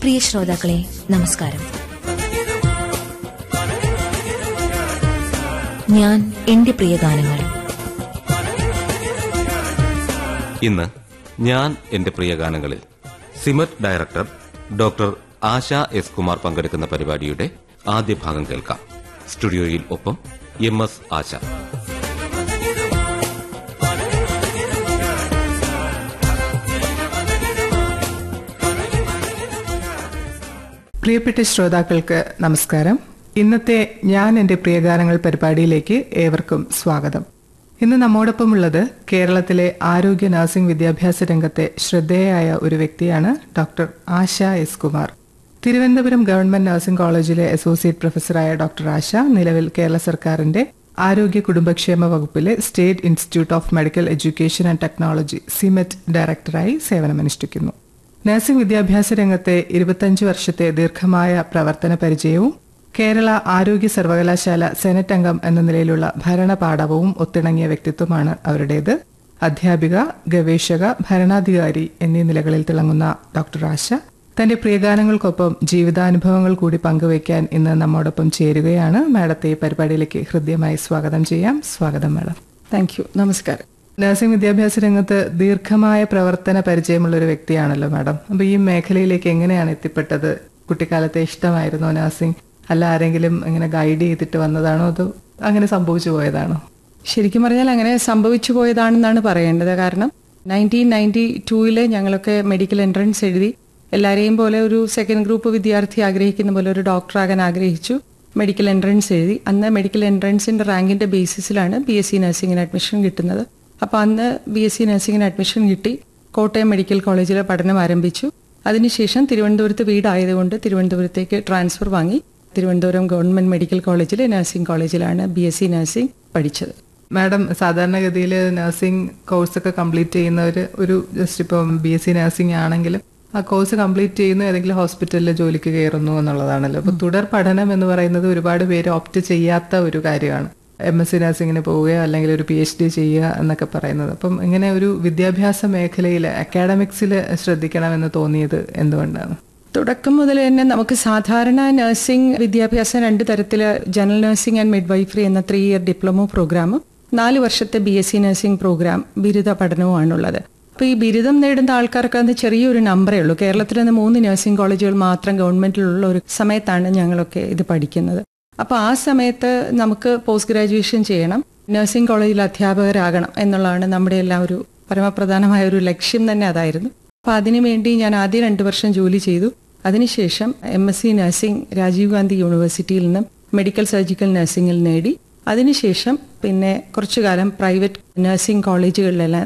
പ്രിയ ശ്രോതാക്കളെ നമസ്കാരം ഞാൻ എന്റെ പ്രിയ ഗാനങ്ങൾ ഇന്ന് ഞാൻ എന്റെ പ്രിയ ഗാനങ്ങളിൽ SIMET director doctor Asha S Kumar പങ്കെടുക്കുന്ന പരിപാടിയുടെ ആദ്യ ഭാഗം കേൾക്കാം സ്റ്റുഡിയോയിൽ ഒപ്പം എം എസ് ആശ പ്രിയപ്പെട്ട ശ്രോതാക്കൾക്ക് നമസ്കാരം ഇന്നത്തെ ഞാൻ എൻ്റെ പ്രിയഗാനങ്ങൾ പരിപാടിയിലേക്ക് ഏവർക്കും സ്വാഗതം ഇന്ന് നമ്മോടൊപ്പമുള്ളത് കേരളത്തിലെ ആരോഗ്യ നഴ്സിംഗ് വിദ്യാഭ്യാസ രംഗത്തെ ശ്രദ്ധേയായ ഒരു വ്യക്തിയാണ് doctor Asha S Kumar Thiruvananthapuram government nursing കോളേജിലെ അസോസിയേറ്റ് പ്രൊഫസറായ ഡോക്ടർ ആശ നിലവിൽ കേരള സർക്കാരിന്റെ ആരോഗ്യ കുടുംബക്ഷേമ വകുപ്പിലെ state institute of medical education and technology SIMET ഡയറക്ടറായി സേവനമനുഷ്ഠിക്കുന്നു നഴ്സിംഗ് വിദ്യാഭ്യാസ രംഗത്തെ ഇരുപത്തഞ്ച് വർഷത്തെ ദീർഘമായ പ്രവർത്തന പരിചയവും കേരള ആരോഗ്യ സർവകലാശാല സെനറ്റ് അംഗം എന്ന നിലയിലുള്ള ഭരണ പാഠവും ഒത്തിണങ്ങിയ വ്യക്തിത്വമാണ് അവരുടേത് അധ്യാപിക ഗവേഷക ഭരണാധികാരി എന്നീ നിലകളിൽ തിളങ്ങുന്ന ഡോക്ടർ ആശ തന്റെ പ്രിയഗാനങ്ങൾക്കൊപ്പം ജീവിതാനുഭവങ്ങൾ കൂടി പങ്കുവയ്ക്കാൻ ഇന്ന് നമ്മോടൊപ്പം ചേരുകയാണ് മാഡത്തെ ഈ പരിപാടിയിലേക്ക് ഹൃദ്യമായി സ്വാഗതം ചെയ്യാം സ്വാഗതം മാഡം താങ്ക് യു നമസ്കാരം നഴ്സിംഗ് വിദ്യാഭ്യാസ രംഗത്ത് ദീർഘമായ പ്രവർത്തന പരിചയമുള്ള ഒരു വ്യക്തിയാണല്ലോ മാഡം അപ്പൊ ഈ മേഖലയിലേക്ക് എങ്ങനെയാണ് എത്തിപ്പെട്ടത് കുട്ടിക്കാലത്തെ ഇഷ്ടമായിരുന്നോ നഴ്സിംഗ് അല്ല ആരെങ്കിലും ഇങ്ങനെ ഗൈഡ് ചെയ്തിട്ട് വന്നതാണോ അതോ അങ്ങനെ സംഭവിച്ചു പോയതാണോ ശരിക്കും പറഞ്ഞാൽ അങ്ങനെ സംഭവിച്ചു പോയതാണെന്നാണ് പറയേണ്ടത് കാരണം നയൻറ്റീൻ നയൻറ്റി ടൂവില് ഞങ്ങളൊക്കെ മെഡിക്കൽ എൻട്രൻസ് എഴുതി എല്ലാവരെയും പോലെ ഒരു സെക്കൻഡ് ഗ്രൂപ്പ് വിദ്യാർത്ഥി ആഗ്രഹിക്കുന്ന പോലെ ഒരു ഡോക്ടറാകാൻ ആഗ്രഹിച്ചു മെഡിക്കൽ എൻട്രൻസ് എഴുതി അന്ന് മെഡിക്കൽ എൻട്രൻസിന്റെ റാങ്കിന്റെ ബേസിസിലാണ് ബി എസ് സി നഴ്സിംഗിന് അഡ്മിഷൻ കിട്ടുന്നത് അപ്പോൾ അന്ന് ബി എസ് സി നഴ്സിംഗിന് അഡ്മിഷൻ കിട്ടി കോട്ടയം മെഡിക്കൽ കോളേജിലെ പഠനം ആരംഭിച്ചു അതിനുശേഷം തിരുവനന്തപുരത്ത് വീടായതുകൊണ്ട് തിരുവനന്തപുരത്തേക്ക് ട്രാൻസ്ഫർ വാങ്ങി തിരുവനന്തപുരം ഗവൺമെന്റ് മെഡിക്കൽ കോളേജിലെ നഴ്സിംഗ് കോളേജിലാണ് ബി എസ് സി നഴ്സിംഗ് പഠിച്ചത് മാഡം സാധാരണഗതിയിൽ നഴ്സിംഗ് കോഴ്സൊക്കെ കംപ്ലീറ്റ് ചെയ്യുന്നവർ ഒരു ജസ്റ്റ് ഇപ്പം ബി എസ് സി നഴ്സിംഗ് ആണെങ്കിലും ആ കോഴ്സ് കംപ്ലീറ്റ് ചെയ്യുന്നു ഏതെങ്കിലും ഹോസ്പിറ്റലിൽ ജോലിക്ക് കയറുന്നു എന്നുള്ളതാണല്ലോ അപ്പൊ തുടർ പഠനം എന്ന് പറയുന്നത് ഒരുപാട് പേര് ഓപ്റ്റ് ചെയ്യാത്ത ഒരു കാര്യമാണ് എം എസ് സി നഴ്സിംഗിന് പോവുകയോ അല്ലെങ്കിൽ ഒരു പി എച്ച് ഡി ചെയ്യുക എന്നൊക്കെ പറയുന്നത് അപ്പം ഇങ്ങനെ ഒരു വിദ്യാഭ്യാസ മേഖലയിൽ അക്കാഡമിക്സിൽ ശ്രദ്ധിക്കണമെന്ന് തോന്നിയത് എന്തുകൊണ്ടാണ് തുടക്കം മുതൽ തന്നെ നമുക്ക് സാധാരണ നഴ്സിംഗ് വിദ്യാഭ്യാസം രണ്ട് തരത്തിൽ general nursing and midwifery എന്ന ത്രീ ഇയർ ഡിപ്ലോമ പ്രോഗ്രാമും നാല് വർഷത്തെ B S C nursing program ബിരുദ പഠനവുമാണുള്ളത് അപ്പോൾ ഈ ബിരുദം നേടുന്ന ആൾക്കാർക്ക് അത് ചെറിയൊരു നമ്പറേ ഉള്ളൂ കേരളത്തിൽ നിന്ന് മൂന്ന് നഴ്സിംഗ് കോളേജുകൾ മാത്രം ഗവൺമെന്റിലുള്ള ഒരു സമയത്താണ് ഞങ്ങളൊക്കെ ഇത് പഠിക്കുന്നത് അപ്പോൾ ആ സമയത്ത് നമുക്ക് പോസ്റ്റ് ഗ്രാജുവേഷൻ ചെയ്യണം നഴ്സിംഗ് കോളേജിൽ അധ്യാപകരാകണം എന്നുള്ളതാണ് നമ്മുടെ എല്ലാം ഒരു പരമപ്രധാനമായ ഒരു ലക്ഷ്യം തന്നെ അതായിരുന്നു അപ്പോൾ അതിനുവേണ്ടി ഞാൻ ആദ്യം രണ്ട് വർഷം ജോലി ചെയ്തു അതിനുശേഷം M S C nursing Rajiv Gandhi യൂണിവേഴ്സിറ്റിയിൽ നിന്നും മെഡിക്കൽ സർജിക്കൽ നഴ്സിംഗിൽ നേടി അതിനുശേഷം പിന്നെ കുറച്ചു കാലം പ്രൈവറ്റ് നഴ്സിംഗ് കോളേജുകളിലെല്ലാം